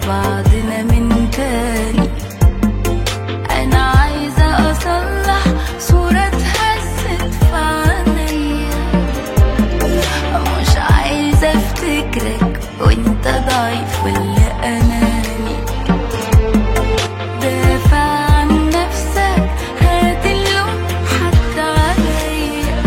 بعضنا من تاني انا عايزة اصلح صورة اتهزت في عينيا مش عايزة افتكرك وانت ضعيف ولا اناني دافع عن نفسك هات اللوم حتى عليا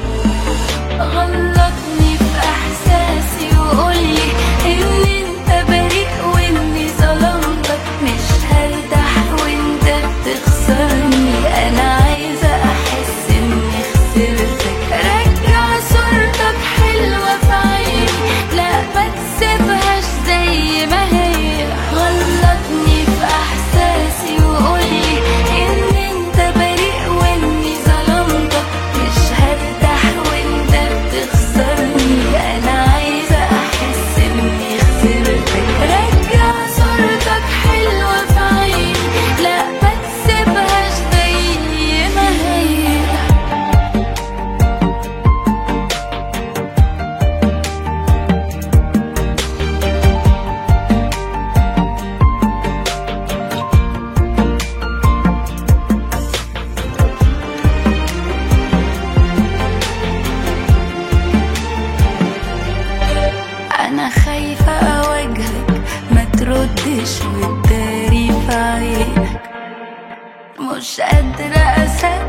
غلطني في احساسي وقولي ان انت بريء واني ظلمتك مش هرتاح وانت بتخسرني انا عايزه احس اني خسرتك رجع صورتك حلوه في عيني لا ما تسيبهاش زي ما هي غلطني في احساسي وقولي ان انت بريء واني ظلمتك مش هرتاح وانت بتخسرني انا عايزه احس اني خسرتك رجع صورتك حلوه في عيني لا ما تسيبهاش زي ما هي انا خايفة اواجهك ما تردش وتداري في عينك مش قادرة اصدق